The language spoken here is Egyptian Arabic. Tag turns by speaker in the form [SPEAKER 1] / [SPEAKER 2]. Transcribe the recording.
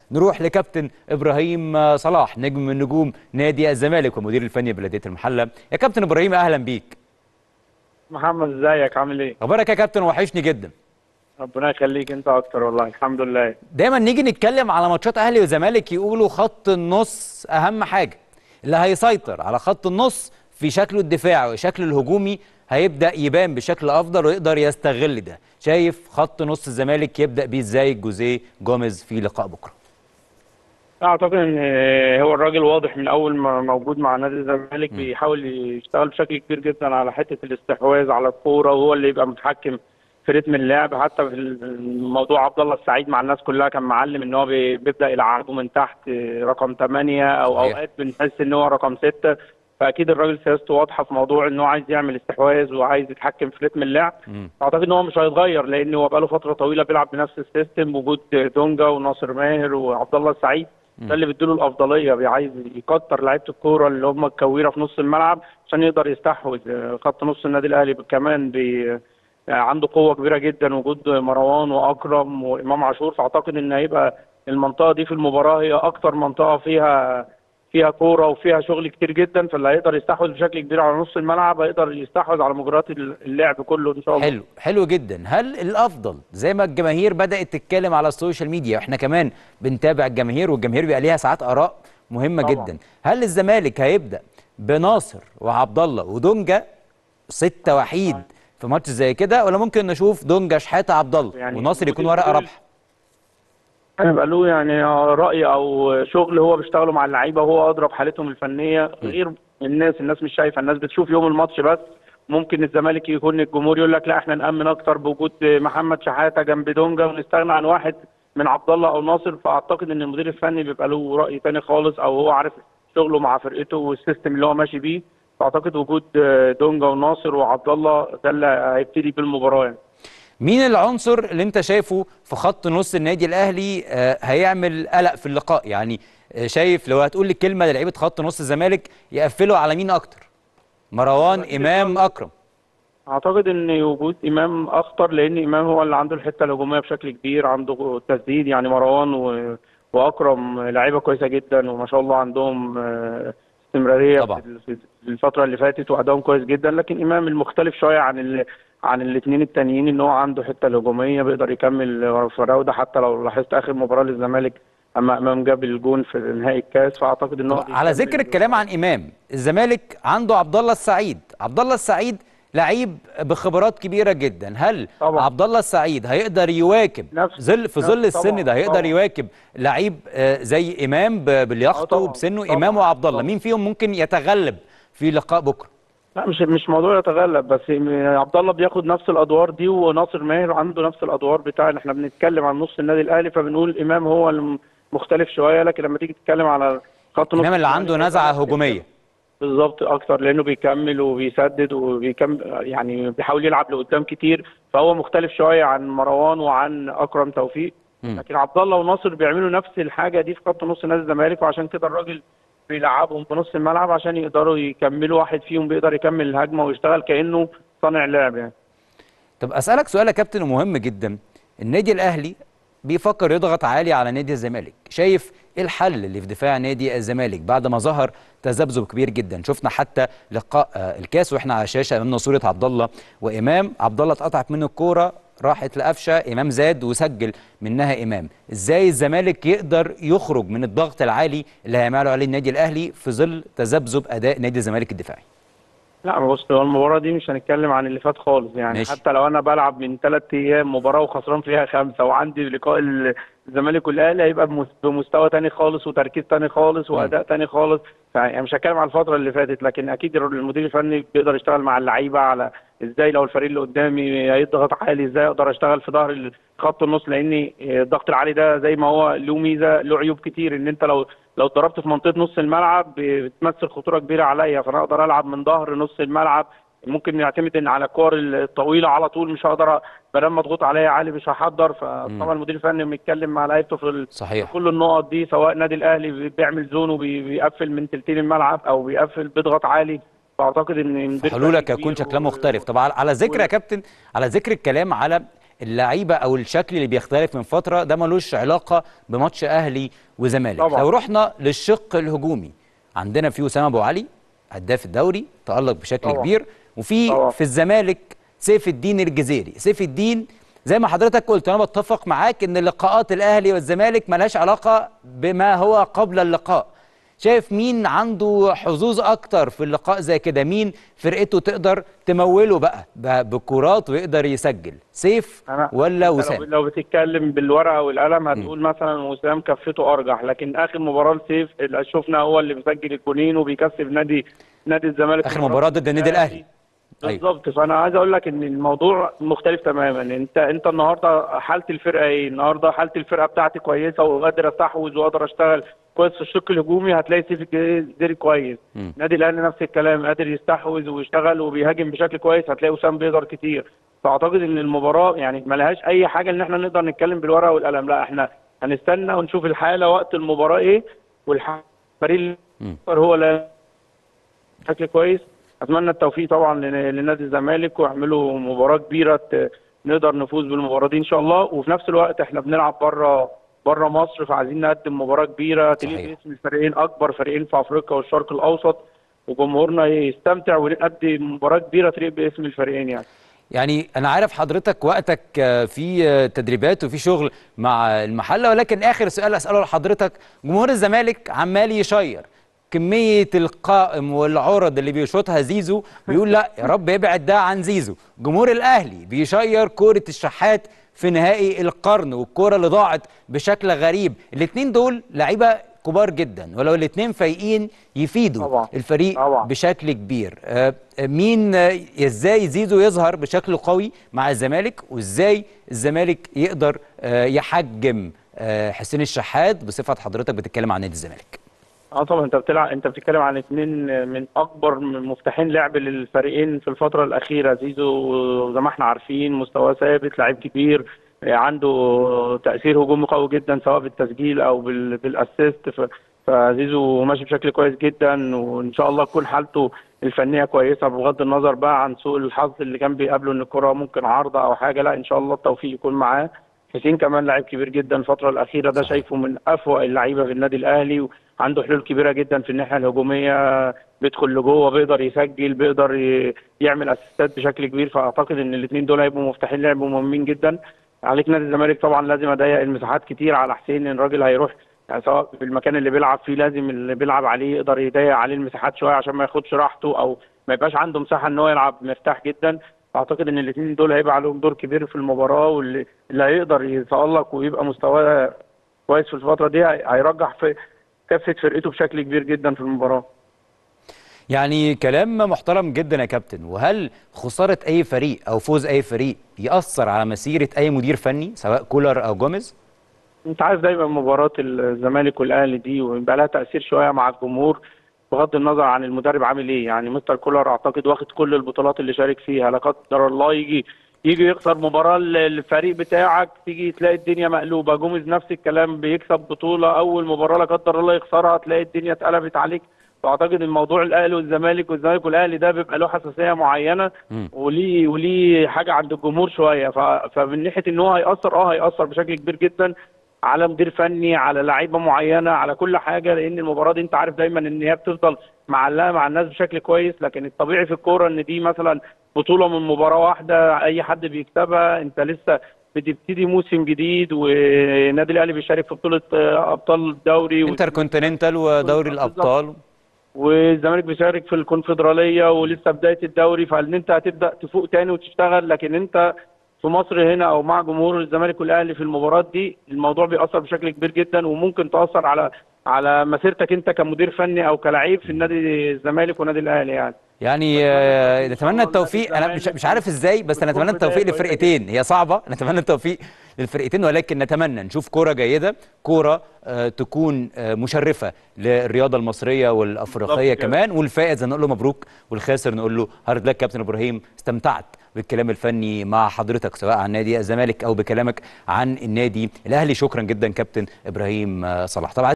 [SPEAKER 1] نروح لكابتن ابراهيم صلاح نجم من نجوم نادي الزمالك والمدير الفني بلديه المحله يا كابتن ابراهيم اهلا بيك
[SPEAKER 2] محمد ازيك عامل ايه؟
[SPEAKER 1] اخبارك يا كابتن وحشني جدا
[SPEAKER 2] ربنا يخليك انت اكتر والله الحمد لله
[SPEAKER 1] دايما نيجي نتكلم على ماتشات اهلي وزمالك يقولوا خط النص اهم حاجه اللي هيسيطر على خط النص في شكله الدفاعي وشكله الهجومي هيبدا يبان بشكل افضل ويقدر يستغل ده شايف خط نص الزمالك يبدا بيه ازاي جوزيه جوميز في لقاء بكره
[SPEAKER 2] اعتقد ان هو الراجل واضح من اول ما موجود مع نادي الزمالك بيحاول يشتغل بشكل كبير جدا على حته الاستحواذ على الكوره وهو اللي يبقى متحكم في رتم اللعب حتى في الموضوع عبد الله السعيد مع الناس كلها كان معلم ان هو بيبدا يلعبه من تحت رقم 8 او
[SPEAKER 1] صحيح.
[SPEAKER 2] اوقات بنحس ان هو رقم 6 فاكيد الراجل سياسته واضحه في موضوع ان هو عايز يعمل استحواذ وعايز يتحكم في رتم اللعب
[SPEAKER 1] مم.
[SPEAKER 2] اعتقد ان هو مش هيتغير لان هو بقاله فتره طويله بيلعب بنفس السيستم وجود دونجا وناصر ماهر وعبد الله السعيد ده اللي بيديله الافضليه عايز يكتر لعيبه الكوره اللي هم الكويره في نص الملعب عشان يقدر يستحوذ خط نص النادي الاهلي كمان بي عنده قوه كبيره جدا وجود مروان واكرم وامام عاشور فاعتقد ان هيبقى المنطقه دي في المباراه هي اكتر منطقه فيها فيها كوره وفيها شغل كتير جدا فاللي هيقدر يستحوذ بشكل كبير على نص الملعب هيقدر يستحوذ على مجريات اللعب كله ان شاء الله
[SPEAKER 1] حلو حلو جدا هل الافضل زي ما الجماهير بدات تتكلم على السوشيال ميديا احنا كمان بنتابع الجماهير والجماهير بيبقى ليها ساعات اراء مهمه
[SPEAKER 2] طبعا.
[SPEAKER 1] جدا هل الزمالك هيبدا بناصر وعبد الله ودونجا ستة وحيد في ماتش زي كده ولا ممكن نشوف دونجا شحاته عبد الله
[SPEAKER 2] يعني
[SPEAKER 1] وناصر يكون
[SPEAKER 2] مدير-
[SPEAKER 1] ورقه رابحه
[SPEAKER 2] هيبقى له يعني رأي أو شغل هو بيشتغله مع اللعيبة وهو أضرب حالتهم الفنية غير الناس الناس مش شايفة الناس بتشوف يوم الماتش بس ممكن الزمالك يكون الجمهور يقول لك لا احنا نأمن أكتر بوجود محمد شحاتة جنب دونجا ونستغنى عن واحد من عبد الله أو ناصر فأعتقد إن المدير الفني بيبقى له رأي تاني خالص أو هو عارف شغله مع فرقته والسيستم اللي هو ماشي بيه فأعتقد وجود دونجا وناصر وعبد الله ده اللي هيبتدي بالمباراة يعني.
[SPEAKER 1] مين العنصر اللي انت شايفه في خط نص النادي الاهلي آه، هيعمل قلق في اللقاء يعني آه، شايف لو هتقول لي كلمه للعيبه خط نص الزمالك يقفلوا على مين اكتر مروان امام اكرم
[SPEAKER 2] اعتقد ان وجود امام اخطر لان امام هو اللي عنده الحته الهجوميه بشكل كبير عنده تسديد يعني مروان و... واكرم لعيبه كويسه جدا وما شاء الله عندهم آه، استمراريه
[SPEAKER 1] طبعا.
[SPEAKER 2] في في الفتره اللي فاتت وادائهم كويس جدا لكن امام المختلف شويه عن ال... عن الاثنين التانيين ان هو عنده حته الهجوميه بيقدر يكمل فراوده حتى لو لاحظت اخر مباراه للزمالك اما امام جاب الجون في نهائي الكاس فاعتقد ان هو
[SPEAKER 1] طب على ذكر الكلام عن امام الزمالك عنده عبد الله السعيد عبد الله السعيد لعيب بخبرات كبيره جدا هل
[SPEAKER 2] طبعا.
[SPEAKER 1] عبد الله السعيد هيقدر يواكب
[SPEAKER 2] نفس-
[SPEAKER 1] ظل في
[SPEAKER 2] نفس
[SPEAKER 1] ظل السن
[SPEAKER 2] طبعا،
[SPEAKER 1] ده هيقدر
[SPEAKER 2] طبعا.
[SPEAKER 1] يواكب لعيب آه، زي امام ب- بلياقته
[SPEAKER 2] طبعا،
[SPEAKER 1] وبسنه
[SPEAKER 2] طبعا،
[SPEAKER 1] امام وعبد الله
[SPEAKER 2] طبعا.
[SPEAKER 1] مين فيهم ممكن يتغلب في لقاء بكره
[SPEAKER 2] لا مش مش موضوع يتغلب بس عبد الله بياخد نفس الادوار دي وناصر ماهر عنده نفس الادوار بتاع احنا بنتكلم عن نص النادي الاهلي فبنقول امام هو المختلف شويه لكن لما تيجي تتكلم على خط نص
[SPEAKER 1] امام اللي عنده
[SPEAKER 2] الأهلي
[SPEAKER 1] نزعه هجوميه
[SPEAKER 2] بالظبط اكتر لانه بيكمل وبيسدد وبيكمل يعني بيحاول يلعب لقدام كتير فهو مختلف شويه عن مروان وعن اكرم توفيق
[SPEAKER 1] مم.
[SPEAKER 2] لكن عبد الله وناصر بيعملوا نفس الحاجه دي في خط نص نادي الزمالك وعشان كده الراجل بيلعبهم في نص الملعب عشان يقدروا يكملوا واحد فيهم بيقدر يكمل الهجمه ويشتغل كانه صانع لعب يعني
[SPEAKER 1] طب اسالك سؤال يا كابتن ومهم جدا النادي الاهلي بيفكر يضغط عالي على نادي الزمالك شايف ايه الحل اللي في دفاع نادي الزمالك بعد ما ظهر تذبذب كبير جدا شفنا حتى لقاء آه، الكاس واحنا على الشاشه امامنا صوره عبد الله وامام عبد الله اتقطعت منه الكوره راحت لقفشه امام زاد وسجل منها امام ازاي الزمالك يقدر يخرج من الضغط العالي اللي هيعمله عليه النادي الاهلي في ظل تذبذب اداء نادي الزمالك الدفاعي
[SPEAKER 2] لا بص هو المباراة دي مش هنتكلم عن اللي فات خالص يعني
[SPEAKER 1] ماشي.
[SPEAKER 2] حتى لو انا بلعب من ثلاث ايام مباراة وخسران فيها خمسة وعندي لقاء ال- الزمالك والاهلي هيبقى بمس- بمستوى تاني خالص وتركيز تاني خالص واداء تاني خالص يعني مش هتكلم على الفترة اللي فاتت لكن اكيد المدير الفني بيقدر يشتغل مع اللعيبة على ازاي لو الفريق اللي قدامي هيضغط عالي ازاي اقدر اشتغل في ظهر خط النص لان الضغط العالي ده زي ما هو له ميزة له عيوب كتير ان انت لو لو اتضربت في منطقة نص الملعب بتمثل خطورة كبيرة عليا فانا اقدر العب من ظهر نص الملعب ممكن يعتمد ان على الكور الطويله على طول مش هقدر ما دام مضغوط عليا عالي مش هحضر فطبعا المدير الفني بيتكلم مع لعيبته في ال-
[SPEAKER 1] صحيح
[SPEAKER 2] كل النقط دي سواء النادي الاهلي بيعمل زون وبيقفل من تلتين الملعب او بيقفل بيضغط عالي فاعتقد ان المدير
[SPEAKER 1] حلولك
[SPEAKER 2] الفني
[SPEAKER 1] هيكون
[SPEAKER 2] كبير
[SPEAKER 1] شكلها
[SPEAKER 2] و-
[SPEAKER 1] مختلف طب على على ذكر
[SPEAKER 2] و-
[SPEAKER 1] يا كابتن على ذكر الكلام على اللعيبه او الشكل اللي بيختلف من فتره ده ملوش علاقه بماتش اهلي وزمالك
[SPEAKER 2] طبعا.
[SPEAKER 1] لو رحنا للشق الهجومي عندنا في اسامه ابو علي هداف الدوري تالق بشكل
[SPEAKER 2] طبعا.
[SPEAKER 1] كبير وفي
[SPEAKER 2] طبعا.
[SPEAKER 1] في الزمالك سيف الدين الجزيري سيف الدين زي ما حضرتك قلت انا بتفق معاك ان لقاءات الاهلي والزمالك ملهاش علاقه بما هو قبل اللقاء شايف مين عنده حظوظ اكتر في اللقاء زي كده مين فرقته تقدر تموله بقى ب- بكرات ويقدر يسجل سيف
[SPEAKER 2] أنا
[SPEAKER 1] ولا
[SPEAKER 2] أنت لو,
[SPEAKER 1] وسام
[SPEAKER 2] لو بتتكلم بالورقه والقلم هتقول مثلا وسام كفته ارجح لكن اخر مباراه لسيف اللي شفنا هو اللي مسجل الجونين وبيكسب نادي نادي الزمالك
[SPEAKER 1] اخر مباراه ضد النادي الاهلي أيوة.
[SPEAKER 2] بالظبط فانا عايز اقول لك ان الموضوع مختلف تماما انت انت النهارده حاله الفرقه ايه النهارده حاله الفرقه بتاعتي كويسه وقادر استحوذ واقدر اشتغل كويس في الشق الهجومي هتلاقي سيف الجزيري كويس
[SPEAKER 1] مم.
[SPEAKER 2] النادي الاهلي نفس الكلام قادر يستحوذ ويشتغل وبيهاجم بشكل كويس هتلاقي وسام بيقدر كتير فاعتقد ان المباراه يعني ما لهاش اي حاجه ان احنا نقدر نتكلم بالورقه والقلم لا احنا هنستنى ونشوف الحاله وقت المباراه ايه والفريق
[SPEAKER 1] مم.
[SPEAKER 2] هو اللي بشكل كويس اتمنى التوفيق طبعا لن- لنادي الزمالك ويعملوا مباراه كبيره ت- نقدر نفوز بالمباراه دي ان شاء الله وفي نفس الوقت احنا بنلعب بره بره مصر فعايزين نقدم مباراه كبيره تليق
[SPEAKER 1] صحيح.
[SPEAKER 2] باسم الفريقين اكبر فريقين في افريقيا والشرق الاوسط وجمهورنا يستمتع ونقدم مباراه كبيره تليق باسم الفريقين يعني
[SPEAKER 1] يعني انا عارف حضرتك وقتك آه، في آه، تدريبات وفي شغل مع المحله ولكن اخر سؤال اساله لحضرتك جمهور الزمالك عمال يشير كميه القائم والعرض اللي بيشوطها زيزو بيقول لا يا رب ابعد ده عن زيزو جمهور الاهلي بيشير كوره الشحات في نهائي القرن والكوره اللي ضاعت بشكل غريب الاثنين دول لعيبه كبار جدا ولو الاثنين فايقين يفيدوا
[SPEAKER 2] طبعا.
[SPEAKER 1] الفريق
[SPEAKER 2] طبعا.
[SPEAKER 1] بشكل كبير آه، آه، مين آه، ازاي زيزو يظهر بشكل قوي مع الزمالك وازاي الزمالك يقدر آه، يحجم آه، حسين الشحات بصفه حضرتك بتتكلم عن نادي الزمالك
[SPEAKER 2] اه طبعا انت بتلعب انت بتتكلم عن اثنين من اكبر من مفتاحين لعب للفريقين في الفتره الاخيره زيزو زي ما احنا عارفين مستواه ثابت لعيب كبير عنده تاثير هجومي قوي جدا سواء بالتسجيل او بال- بالاسيست ف- فزيزو ماشي بشكل كويس جدا وان شاء الله تكون حالته الفنيه كويسه بغض النظر بقى عن سوء الحظ اللي كان بيقابله ان الكره ممكن عارضه او حاجه لا ان شاء الله التوفيق يكون معاه حسين كمان لاعب كبير جدا الفترة الأخيرة ده شايفه من أفوق اللعيبة في النادي الأهلي وعنده حلول كبيرة جدا في الناحية الهجومية بيدخل لجوه بيقدر يسجل بيقدر ي- يعمل أسيستات بشكل كبير فأعتقد إن الاثنين دول هيبقوا مفتاحين لعب مهمين جدا عليك نادي الزمالك طبعا لازم أضيق المساحات كتير على حسين إن الراجل هيروح يعني سواء في المكان اللي بيلعب فيه لازم اللي بيلعب عليه يقدر يضيق عليه المساحات شوية عشان ما ياخدش راحته أو ما يبقاش عنده مساحة إن هو يلعب مرتاح جدا اعتقد ان الاثنين دول هيبقى عليهم دور كبير في المباراه واللي اللي هيقدر يتالق ويبقى مستواه كويس في الفتره دي هي- هيرجح في كافه فرقته بشكل كبير جدا في المباراه
[SPEAKER 1] يعني كلام محترم جدا يا كابتن وهل خساره اي فريق او فوز اي فريق ياثر على مسيره اي مدير فني سواء كولر او جوميز
[SPEAKER 2] انت عارف دايما مباراه الزمالك والاهلي دي ويبقى لها تاثير شويه مع الجمهور بغض النظر عن المدرب عامل ايه يعني مستر كولر اعتقد واخد كل البطولات اللي شارك فيها لا قدر الله يجي يجي يخسر مباراه الفريق بتاعك تيجي تلاقي الدنيا مقلوبه جوميز نفس الكلام بيكسب بطوله اول مباراه لا قدر الله يخسرها تلاقي الدنيا اتقلبت عليك فاعتقد الموضوع الاهلي والزمالك والزمالك والاهلي ده بيبقى له حساسيه معينه
[SPEAKER 1] مم.
[SPEAKER 2] وليه وليه حاجه عند الجمهور شويه ف... فمن ناحيه ان هو هياثر اه هياثر بشكل كبير جدا على مدير فني على لعيبه معينه على كل حاجه لان المباراه دي انت عارف دايما ان هي بتفضل معلقه مع الناس بشكل كويس لكن الطبيعي في الكوره ان دي مثلا بطوله من مباراه واحده اي حد بيكسبها انت لسه بتبتدي موسم جديد والنادي الاهلي بيشارك في بطوله آه، ابطال الدوري
[SPEAKER 1] انتر كونتيننتال ودوري
[SPEAKER 2] بالظبط.
[SPEAKER 1] الابطال
[SPEAKER 2] والزمالك بيشارك في الكونفدراليه ولسه بدايه الدوري فان انت هتبدا تفوق تاني وتشتغل لكن انت في مصر هنا او مع جمهور الزمالك والاهلي في المباراه دي الموضوع بيأثر بشكل كبير جدا وممكن تأثر على على مسيرتك انت كمدير فني او كلاعب في النادي الزمالك ونادي الاهلي يعني
[SPEAKER 1] يعني آه،
[SPEAKER 2] إن شاء
[SPEAKER 1] نتمنى
[SPEAKER 2] الله
[SPEAKER 1] التوفيق انا مش مش عارف ازاي بس
[SPEAKER 2] وتكون
[SPEAKER 1] نتمنى التوفيق
[SPEAKER 2] بداية كويسة
[SPEAKER 1] للفرقتين هي صعبه نتمنى التوفيق للفرقتين ولكن نتمنى نشوف كوره جيده كوره آه، تكون آه، مشرفه للرياضه المصريه والافريقيه
[SPEAKER 2] بالظبط كده.
[SPEAKER 1] كمان والفائز نقول له مبروك والخاسر نقول له هارد لك كابتن ابراهيم استمتعت بالكلام الفني مع حضرتك سواء عن نادي الزمالك او بكلامك عن النادي الاهلي شكرا جدا كابتن ابراهيم آه، صلاح طبعا